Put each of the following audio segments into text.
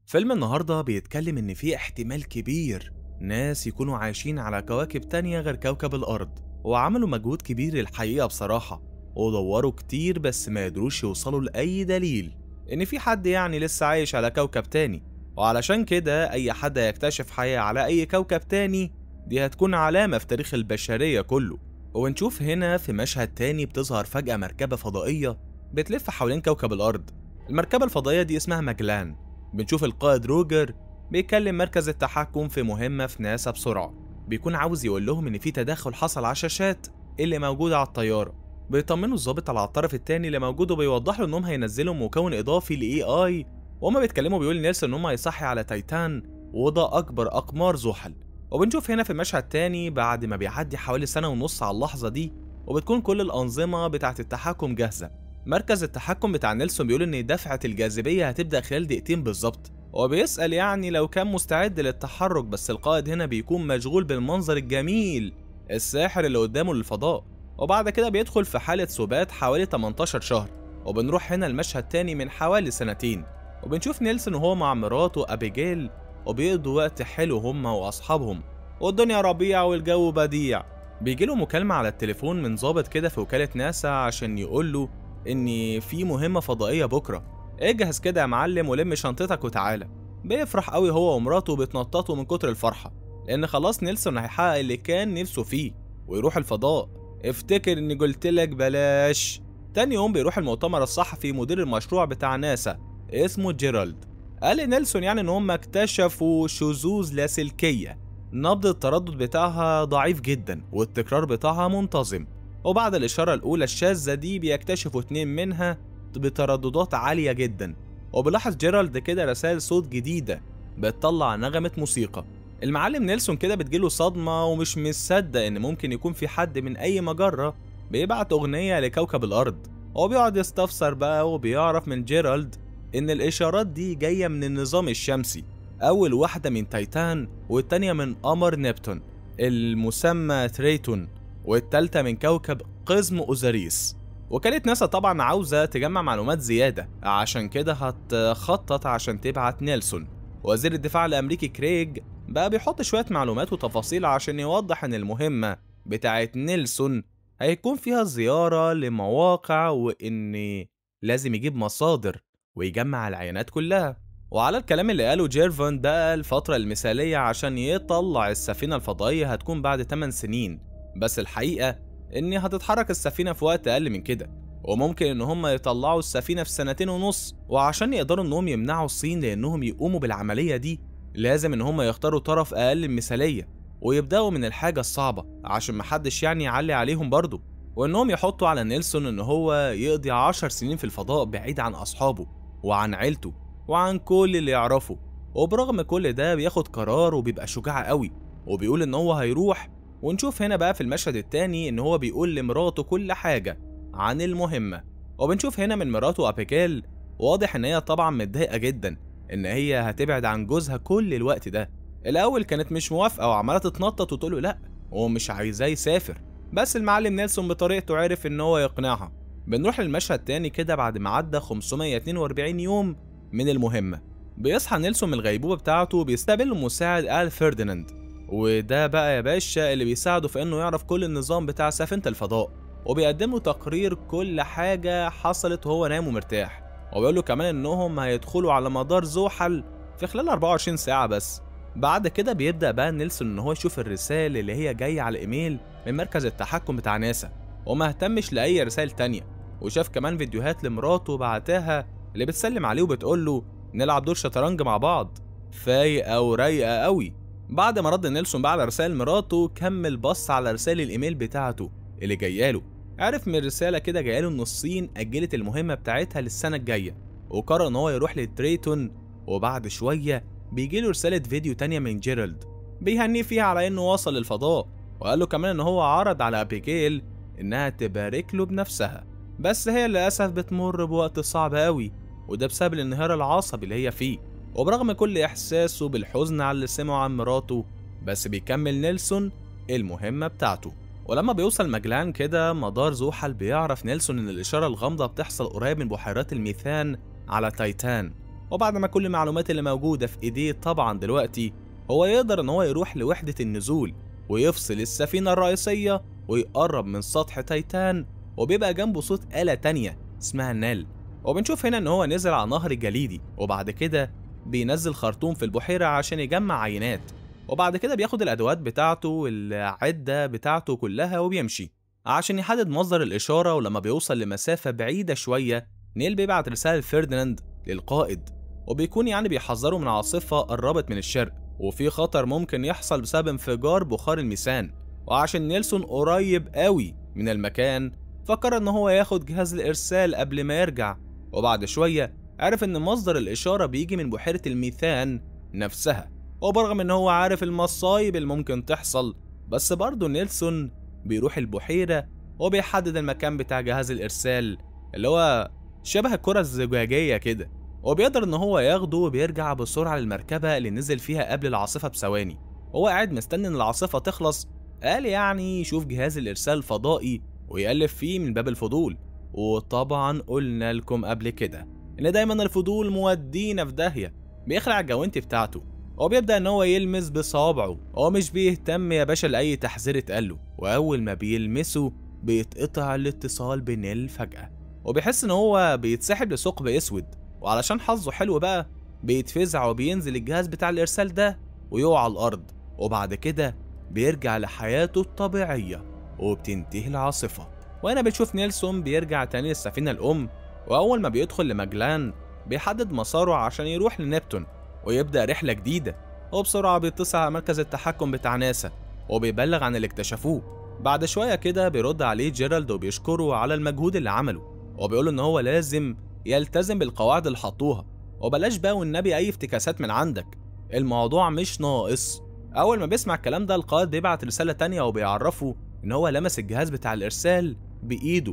فيلم النهاردة بيتكلم إن في احتمال كبير ناس يكونوا عايشين على كواكب تانية غير كوكب الأرض وعملوا مجهود كبير الحقيقة بصراحة ودوروا كتير بس ما قدروش يوصلوا لأي دليل إن في حد يعني لسه عايش على كوكب تاني وعلشان كده أي حد يكتشف حياة على أي كوكب تاني دي هتكون علامة في تاريخ البشرية كله ونشوف هنا في مشهد تاني بتظهر فجأة مركبة فضائية بتلف حوالين كوكب الأرض المركبة الفضائية دي اسمها ماجلان بنشوف القائد روجر بيكلم مركز التحكم في مهمة في ناسا بسرعة بيكون عاوز يقول لهم إن في تداخل حصل على الشاشات اللي موجودة على الطيارة بيطمنوا الضابط على الطرف التاني اللي موجود وبيوضح له إنهم هينزلوا مكون إضافي ل AI وهما بيتكلموا بيقول نيلسون إن هما هيصحي على تايتان وده أكبر أقمار زحل وبنشوف هنا في مشهد تاني بعد ما بيعدي حوالي سنة ونص على اللحظة دي وبتكون كل الأنظمة بتاعة التحكم جاهزة مركز التحكم بتاع نيلسون بيقول إن دفعة الجاذبية هتبدأ خلال دقيقتين بالظبط وبيسأل يعني لو كان مستعد للتحرك بس القائد هنا بيكون مشغول بالمنظر الجميل الساحر اللي قدامه للفضاء وبعد كده بيدخل في حالة سبات حوالي 18 شهر وبنروح هنا المشهد تاني من حوالي سنتين وبنشوف نيلسون وهو مع مراته أبيجيل وبيقضوا وقت حلو هما وأصحابهم والدنيا ربيع والجو بديع بيجيله مكالمة على التليفون من ضابط كده في وكالة ناسا عشان يقول له إن في مهمة فضائية بكرة اجهز كده يا معلم ولم شنطتك وتعالى بيفرح قوي هو ومراته بيتنططوا من كتر الفرحة لأن خلاص نيلسون هيحقق اللي كان نفسه فيه ويروح الفضاء افتكر إني قلتلك بلاش تاني يوم بيروح المؤتمر الصحفي مدير المشروع بتاع ناسا اسمه جيرالد قال لنيلسون يعني إن هم اكتشفوا شذوذ لاسلكية نبض التردد بتاعها ضعيف جدا والتكرار بتاعها منتظم وبعد الإشارة الأولى الشاذة دي بيكتشفوا اتنين منها بترددات عالية جدا وبيلاحظ جيرالد كده رسائل صوت جديدة بتطلع نغمة موسيقى المعلم نيلسون كده بتجيله صدمة ومش مصدق إن ممكن يكون في حد من أي مجرة بيبعت أغنية لكوكب الأرض هو بيقعد يستفسر بقى وبيعرف من جيرالد إن الإشارات دي جاية من النظام الشمسي أول واحدة من تايتان والتانية من قمر نبتون المسمى تريتون والتالتة من كوكب قزم أوزاريس وكالة ناسا طبعا عاوزة تجمع معلومات زيادة عشان كده هتخطط عشان تبعت نيلسون وزير الدفاع الأمريكي كريج بقى بيحط شوية معلومات وتفاصيل عشان يوضح إن المهمة بتاعت نيلسون هيكون فيها زيارة لمواقع وإن لازم يجيب مصادر ويجمع العينات كلها وعلى الكلام اللي قاله جيرفون ده الفترة المثالية عشان يطلع السفينة الفضائية هتكون بعد 8 سنين بس الحقيقة إن هتتحرك السفينة في وقت أقل من كده وممكن إن هم يطلعوا السفينة في سنتين ونص وعشان يقدروا إنهم يمنعوا الصين لإنهم يقوموا بالعملية دي لازم إن هم يختاروا طرف أقل المثالية ويبدأوا من الحاجة الصعبة عشان محدش يعني يعلي عليهم برضه وإنهم يحطوا على نيلسون إن هو يقضي عشر سنين في الفضاء بعيد عن أصحابه وعن عيلته وعن كل اللي يعرفه وبرغم كل ده بياخد قرار وبيبقى شجاع قوي وبيقول إن هو هيروح ونشوف هنا بقى في المشهد التاني ان هو بيقول لمراته كل حاجة عن المهمة وبنشوف هنا من مراته ابيجيل واضح ان هي طبعا متضايقة جدا ان هي هتبعد عن جوزها كل الوقت ده الاول كانت مش موافقة وعمالة تتنطط وتقول له لا ومش عايزاه يسافر بس المعلم نيلسون بطريقته عرف ان هو يقنعها بنروح للمشهد تاني كده بعد ما عدى 542 يوم من المهمة بيصحى نيلسون من الغيبوبة بتاعته وبيستقبل مساعد آل فرديناند وده بقى يا باشا اللي بيساعده في انه يعرف كل النظام بتاع سفينة الفضاء وبيقدم له تقرير كل حاجة حصلت وهو نايم ومرتاح وبيقول له كمان انهم هيدخلوا على مدار زحل في خلال 24 ساعة بس بعد كده بيبدأ بقى نيلسون ان هو يشوف الرسالة اللي هي جاية على الايميل من مركز التحكم بتاع ناسا وما اهتمش لأي رسائل تانية وشاف كمان فيديوهات لمراته بعتها اللي بتسلم عليه وبتقول له نلعب دور شطرنج مع بعض فايقة ورايقة قوي بعد ما رد نيلسون بقى على رسائل مراته كمل بص على رسائل الايميل بتاعته اللي جاياله عرف من رسالة كده جاياله ان الصين اجلت المهمة بتاعتها للسنة الجاية وقرر ان هو يروح لتريتون وبعد شوية بيجيله رسالة فيديو تانية من جيرالد بيهنيه فيها على انه وصل للفضاء وقال له كمان ان هو عرض على ابيجيل انها تبارك له بنفسها بس هي للاسف بتمر بوقت صعب قوي وده بسبب الانهيار العصبي اللي هي فيه وبرغم كل إحساسه بالحزن على اللي سمعه عن مراته بس بيكمل نيلسون المهمة بتاعته ولما بيوصل مجلان كده مدار زحل بيعرف نيلسون إن الإشارة الغامضة بتحصل قريب من بحيرات الميثان على تايتان وبعد ما كل المعلومات اللي موجودة في ايديه طبعا دلوقتي هو يقدر ان هو يروح لوحدة النزول ويفصل السفينة الرئيسية ويقرب من سطح تايتان وبيبقى جنبه صوت آلة تانية اسمها نال وبنشوف هنا ان هو نزل على نهر جليدي وبعد كده بينزل خرطوم في البحيرة عشان يجمع عينات وبعد كده بياخد الأدوات بتاعته والعدة بتاعته كلها وبيمشي عشان يحدد مصدر الإشارة ولما بيوصل لمسافة بعيدة شوية نيل بيبعت رسالة لفرديناند للقائد وبيكون يعني بيحذره من عاصفة قربت من الشرق وفي خطر ممكن يحصل بسبب انفجار بخار الميثان وعشان نيلسون قريب قوي من المكان فكر ان هو ياخد جهاز الارسال قبل ما يرجع وبعد شوية عرف ان مصدر الاشارة بيجي من بحيرة الميثان نفسها وبرغم ان هو عارف المصايب اللي ممكن تحصل بس برضه نيلسون بيروح البحيرة وبيحدد المكان بتاع جهاز الارسال اللي هو شبه الكرة الزجاجية كده وبيقدر ان هو ياخده وبيرجع بسرعة للمركبة اللي نزل فيها قبل العاصفة بثواني وهو قاعد مستني ان العاصفة تخلص قال يعني يشوف جهاز الارسال الفضائي ويقلب فيه من باب الفضول وطبعا قلنا لكم قبل كده ان دايما الفضول مودينا في داهية بيخلع الجوانتي بتاعته وبيبدأ ان هو يلمس بصوابعه هو مش بيهتم يا باشا لأي تحذير اتقاله واول ما بيلمسه بيتقطع الاتصال بنيل فجأة وبيحس ان هو بيتسحب لثقب اسود وعلشان حظه حلو بقى بيتفزع وبينزل الجهاز بتاع الارسال ده ويقع على الارض وبعد كده بيرجع لحياته الطبيعية وبتنتهي العاصفة وهنا بنشوف نيلسون بيرجع تاني للسفينة الأم وأول ما بيدخل لمجلان بيحدد مساره عشان يروح لنبتون ويبدأ رحلة جديدة وبسرعة بيتصل على مركز التحكم بتاع ناسا وبيبلغ عن اللي اكتشفوه بعد شوية كده بيرد عليه جيرالد وبيشكره على المجهود اللي عمله وبيقول إن هو لازم يلتزم بالقواعد اللي حطوها وبلاش بقى والنبي أي افتكاسات من عندك الموضوع مش ناقص أول ما بيسمع الكلام ده القائد بيبعت رسالة تانية وبيعرفه إن هو لمس الجهاز بتاع الإرسال بإيده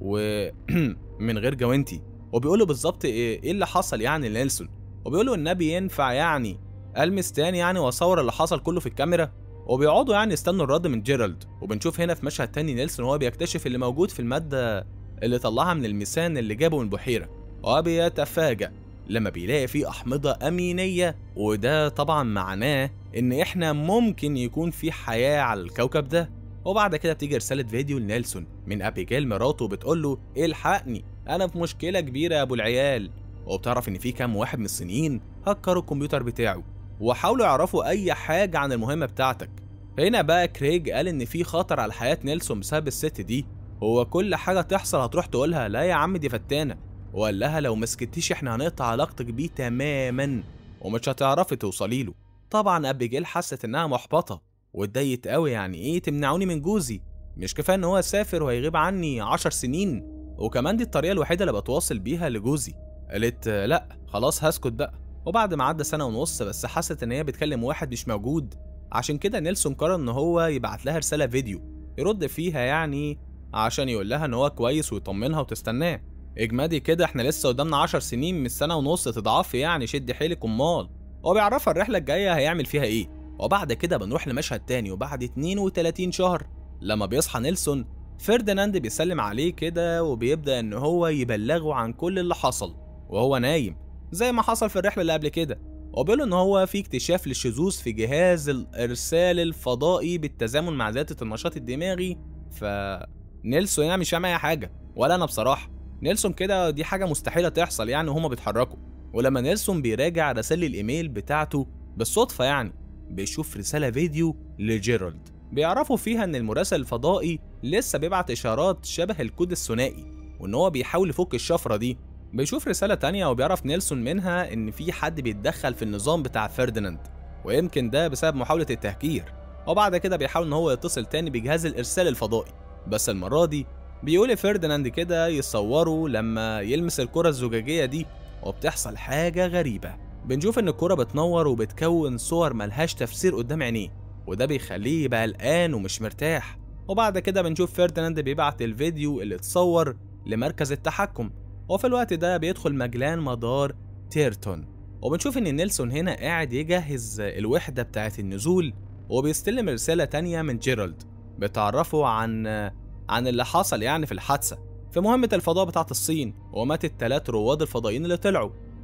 و من غير جوانتي وبيقول له بالظبط إيه إيه اللي حصل يعني لنيلسون وبيقول له النبي ينفع يعني ألمس تاني يعني وأصور اللي حصل كله في الكاميرا وبيقعدوا يعني يستنوا الرد من جيرالد وبنشوف هنا في مشهد تاني نيلسون وهو بيكتشف اللي موجود في المادة اللي طلعها من الميثان اللي جابه من البحيرة وبيتفاجأ لما بيلاقي فيه أحمضة أمينية وده طبعا معناه إن إحنا ممكن يكون في حياة على الكوكب ده وبعد كده بتيجي رسالة فيديو لنيلسون من أبيجيل مراته بتقول له الحقني أنا في مشكلة كبيرة يا أبو العيال وبتعرف إن في كام واحد من الصينيين هكروا الكمبيوتر بتاعه وحاولوا يعرفوا أي حاجة عن المهمة بتاعتك هنا بقى كريج قال إن في خطر على حياة نيلسون بسبب الست دي هو كل حاجة تحصل هتروح تقولها لا يا عم دي فتانة وقال لها لو مسكتيش احنا هنقطع علاقتك بيه تماما ومش هتعرفي توصلي له طبعا ابيجيل حست انها محبطة واتضايقت قوي يعني ايه تمنعوني من جوزي مش كفايه ان هو سافر وهيغيب عني عشر سنين وكمان دي الطريقة الوحيدة اللي بتواصل بيها لجوزي قالت لا خلاص هسكت بقى وبعد ما عدى سنة ونص بس حست ان هي بتكلم واحد مش موجود عشان كده نيلسون قرر ان هو يبعت لها رسالة فيديو يرد فيها يعني عشان يقول لها ان هو كويس ويطمنها وتستناه اجمادي كده احنا لسه قدامنا 10 سنين من سنه ونص تضعفي يعني شد حيلك امال هو بيعرفها الرحله الجايه هيعمل فيها ايه وبعد كده بنروح لمشهد تاني وبعد 32 شهر لما بيصحى نيلسون فرديناند بيسلم عليه كده وبيبدا ان هو يبلغه عن كل اللي حصل وهو نايم زي ما حصل في الرحله اللي قبل كده وبيقول ان هو في اكتشاف للشذوذ في جهاز الارسال الفضائي بالتزامن مع ذات النشاط الدماغي ف نيلسون يعني مش فاهم اي حاجه ولا انا بصراحه نيلسون كده دي حاجة مستحيلة تحصل يعني وهما بيتحركوا ولما نيلسون بيراجع رسائل الإيميل بتاعته بالصدفة يعني بيشوف رسالة فيديو لجيرالد بيعرفوا فيها إن المراسل الفضائي لسه بيبعت إشارات شبه الكود الثنائي وإن هو بيحاول يفك الشفرة دي بيشوف رسالة تانية وبيعرف نيلسون منها إن في حد بيتدخل في النظام بتاع فرديناند ويمكن ده بسبب محاولة التهكير وبعد كده بيحاول إن هو يتصل تاني بجهاز الإرسال الفضائي بس المرة دي بيقول فرديناند كده يصوروا لما يلمس الكرة الزجاجية دي وبتحصل حاجة غريبة بنشوف إن الكرة بتنور وبتكون صور ملهاش تفسير قدام عينيه وده بيخليه يبقى قلقان ومش مرتاح وبعد كده بنشوف فرديناند بيبعت الفيديو اللي اتصور لمركز التحكم وفي الوقت ده بيدخل مجلان مدار تيرتون وبنشوف إن نيلسون هنا قاعد يجهز الوحدة بتاعة النزول وبيستلم رسالة تانية من جيرالد بتعرفه عن عن اللي حصل يعني في الحادثة في مهمة الفضاء بتاعة الصين ومات التلات رواد الفضائيين اللي طلعوا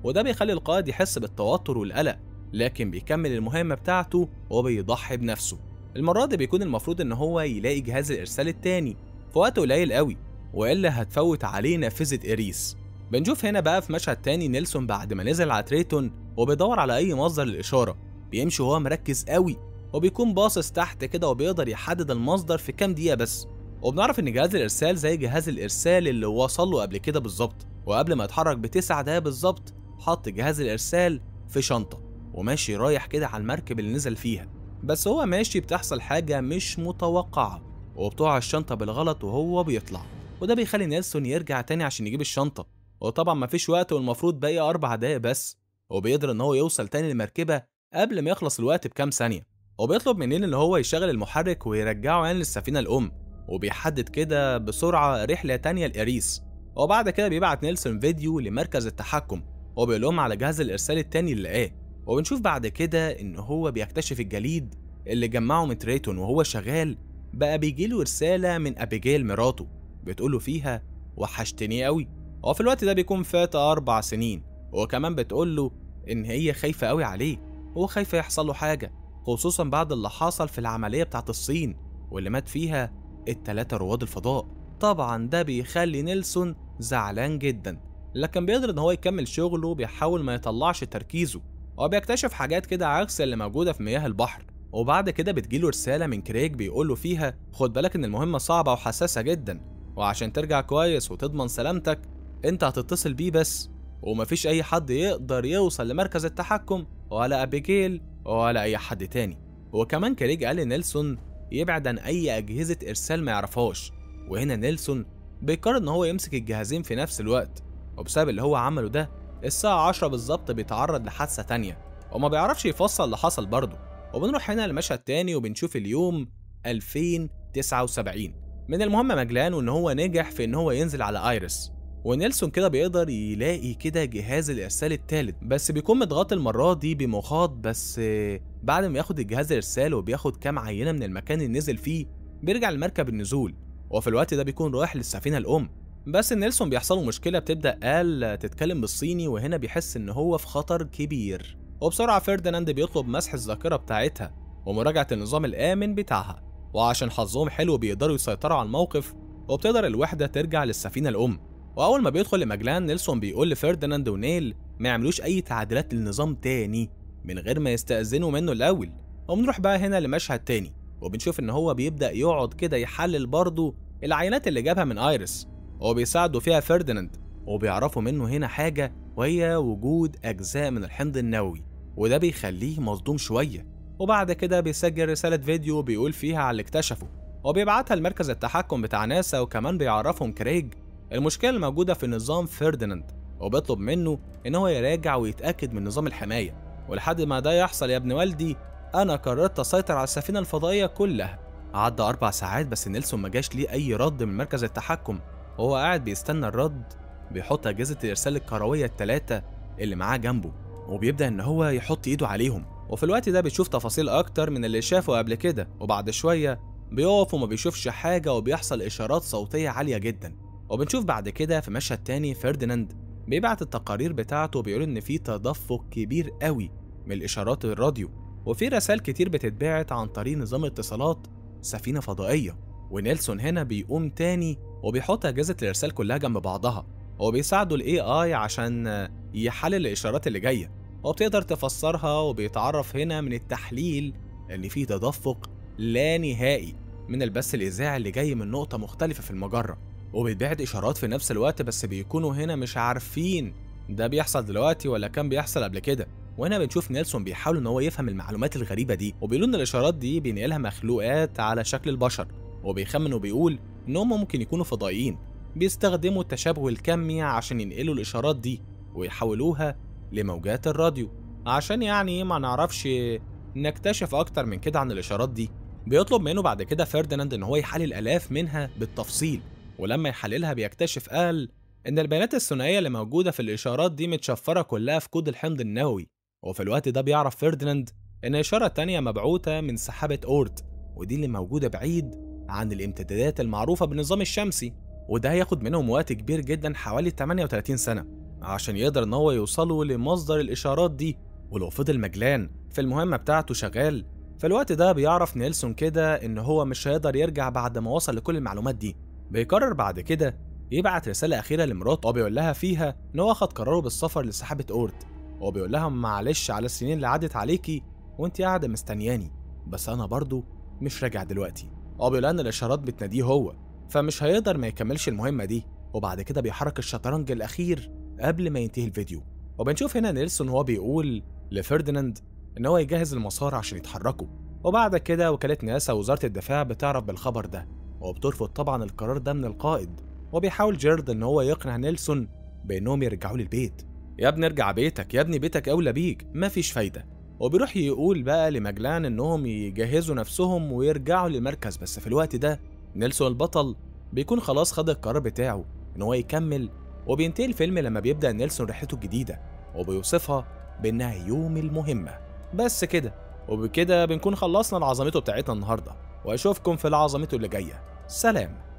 وده بيخلي القائد يحس بالتوتر والقلق لكن بيكمل المهمة بتاعته وبيضحي بنفسه المرة دي بيكون المفروض إن هو يلاقي جهاز الإرسال التاني في وقت قليل قوي وإلا هتفوت عليه نافذة إريس بنشوف هنا بقى في مشهد تاني نيلسون بعد ما نزل على تريتون وبيدور على أي مصدر للإشارة بيمشي وهو مركز قوي وبيكون باصص تحت كده وبيقدر يحدد المصدر في كام دقيقة بس وبنعرف إن جهاز الإرسال زي جهاز الإرسال اللي وصل له قبل كده بالظبط وقبل ما يتحرك بتسع دقايق بالظبط حط جهاز الإرسال في شنطة وماشي رايح كده على المركب اللي نزل فيها بس هو ماشي بتحصل حاجة مش متوقعة وبتقع الشنطة بالغلط وهو بيطلع وده بيخلي نيلسون يرجع تاني عشان يجيب الشنطة وطبعا مفيش وقت والمفروض باقي أربع دقايق بس وبيقدر إن هو يوصل تاني للمركبة قبل ما يخلص الوقت بكام ثانية وبيطلب منين إن هو يشغل المحرك ويرجعه يعني للسفينة الأم وبيحدد كده بسرعة رحلة تانية لإريس وبعد كده بيبعت نيلسون فيديو لمركز التحكم وبيقول لهم على جهاز الإرسال التاني اللي لقاه وبنشوف بعد كده إن هو بيكتشف الجليد اللي جمعه من تريتون وهو شغال بقى بيجيله رسالة من أبيجيل مراته بتقوله فيها وحشتني قوي وفي الوقت ده بيكون فات أربع سنين وكمان بتقوله إن هي خايفة قوي عليه هو خايفة يحصل له حاجة خصوصا بعد اللي حصل في العملية بتاعت الصين واللي مات فيها التلاتة رواد الفضاء طبعا ده بيخلي نيلسون زعلان جدا لكن بيقدر ان هو يكمل شغله وبيحاول ما يطلعش تركيزه وبيكتشف حاجات كده عكس اللي موجودة في مياه البحر وبعد كده بتجيله رسالة من كريج بيقوله فيها خد بالك ان المهمة صعبة وحساسة جدا وعشان ترجع كويس وتضمن سلامتك انت هتتصل بيه بس ومفيش اي حد يقدر يوصل لمركز التحكم ولا ابيجيل ولا اي حد تاني وكمان كريج قال لنيلسون يبعد عن اي اجهزة ارسال ما يعرفهاش وهنا نيلسون بيقرر ان هو يمسك الجهازين في نفس الوقت وبسبب اللي هو عمله ده الساعة 10 بالظبط بيتعرض لحادثة تانية وما بيعرفش يفصل اللي حصل برضه وبنروح هنا لمشهد تاني وبنشوف اليوم 2079 من المهم مجلان وان هو نجح في ان هو ينزل على ايرس ونيلسون كده بيقدر يلاقي كده جهاز الارسال التالت بس بيكون متغطي المره دي بمخاط بس بعد ما ياخد الجهاز الارسال وبياخد كام عينه من المكان اللي نزل فيه بيرجع لمركب النزول وفي الوقت ده بيكون رايح للسفينه الام بس نيلسون بيحصل له مشكله بتبدا قال تتكلم بالصيني وهنا بيحس ان هو في خطر كبير وبسرعه فرديناند بيطلب مسح الذاكره بتاعتها ومراجعه النظام الامن بتاعها وعشان حظهم حلو بيقدروا يسيطروا على الموقف وبتقدر الوحده ترجع للسفينه الام واول ما بيدخل لمجلان نيلسون بيقول لفرديناند ونيل ما يعملوش اي تعديلات للنظام تاني من غير ما يستأذنوا منه الاول وبنروح بقى هنا لمشهد تاني وبنشوف ان هو بيبدا يقعد كده يحلل برضه العينات اللي جابها من ايرس وبيساعده فيها فرديناند وبيعرفوا منه هنا حاجة وهي وجود أجزاء من الحمض النووي وده بيخليه مصدوم شوية وبعد كده بيسجل رسالة فيديو بيقول فيها على اللي اكتشفه وبيبعتها لمركز التحكم بتاع ناسا وكمان بيعرفهم كريج المشكلة الموجودة في نظام فرديناند وبيطلب منه إن هو يراجع ويتأكد من نظام الحماية ولحد ما ده يحصل يا ابن والدي أنا قررت أسيطر على السفينة الفضائية كلها عدى أربع ساعات بس نيلسون ما جاش ليه أي رد من مركز التحكم وهو قاعد بيستنى الرد بيحط أجهزة الإرسال الكروية التلاتة اللي معاه جنبه وبيبدأ إن هو يحط إيده عليهم وفي الوقت ده بيشوف تفاصيل أكتر من اللي شافه قبل كده وبعد شوية بيقف وما بيشوفش حاجة وبيحصل إشارات صوتية عالية جدا وبنشوف بعد كده في مشهد تاني فرديناند بيبعت التقارير بتاعته وبيقول إن في تدفق كبير قوي من الإشارات الراديو وفي رسائل كتير بتتبعت عن طريق نظام اتصالات سفينة فضائية ونيلسون هنا بيقوم تاني وبيحط أجهزة الإرسال كلها جنب بعضها وبيساعده ال AI عشان يحلل الإشارات اللي جاية وبتقدر تفسرها وبيتعرف هنا من التحليل إن في تدفق لا نهائي من البث الإذاعي اللي جاي من نقطة مختلفة في المجرة وبيتبعت إشارات في نفس الوقت بس بيكونوا هنا مش عارفين ده بيحصل دلوقتي ولا كان بيحصل قبل كده وهنا بنشوف نيلسون بيحاول ان هو يفهم المعلومات الغريبه دي وبيقولوا ان الاشارات دي بينقلها مخلوقات على شكل البشر وبيخمن وبيقول ان هم ممكن يكونوا فضائيين بيستخدموا التشابه الكمي عشان ينقلوا الاشارات دي ويحولوها لموجات الراديو عشان يعني ما نعرفش نكتشف اكتر من كده عن الاشارات دي بيطلب منه بعد كده فرديناند ان هو يحلل الاف منها بالتفصيل ولما يحللها بيكتشف قال ان البيانات الثنائيه اللي موجوده في الاشارات دي متشفره كلها في كود الحمض النووي وفي الوقت ده بيعرف فرديناند ان اشاره تانية مبعوثه من سحابه اورت ودي اللي موجوده بعيد عن الامتدادات المعروفه بالنظام الشمسي وده هياخد منهم وقت كبير جدا حوالي 38 سنه عشان يقدر ان هو يوصلوا لمصدر الاشارات دي ولو فضل مجلان في المهمة بتاعته شغال في الوقت ده بيعرف نيلسون كده ان هو مش هيقدر يرجع بعد ما وصل لكل المعلومات دي بيقرر بعد كده يبعت رسالة أخيرة لمراته وبيقول لها فيها إن هو أخد قراره بالسفر لسحابة أورت وبيقول لها معلش على السنين اللي عدت عليكي وأنت قاعدة مستنياني بس أنا برضو مش راجع دلوقتي هو بيقول لها إن الإشارات بتناديه هو فمش هيقدر ما يكملش المهمة دي وبعد كده بيحرك الشطرنج الأخير قبل ما ينتهي الفيديو وبنشوف هنا نيلسون وهو بيقول لفرديناند إن هو يجهز المسار عشان يتحركوا وبعد كده وكالة ناسا ووزارة الدفاع بتعرف بالخبر ده وبترفض طبعا القرار ده من القائد وبيحاول جيرد ان هو يقنع نيلسون بانهم يرجعوا للبيت يا ابني ارجع بيتك يا ابني بيتك اولى بيك مفيش فايده وبيروح يقول بقى لمجلان انهم يجهزوا نفسهم ويرجعوا للمركز بس في الوقت ده نيلسون البطل بيكون خلاص خد القرار بتاعه ان هو يكمل وبينتهي الفيلم لما بيبدا نيلسون رحلته الجديده وبيوصفها بانها يوم المهمه بس كده وبكده بنكون خلصنا العظمته بتاعتنا النهارده واشوفكم في العظمته اللي جايه سلام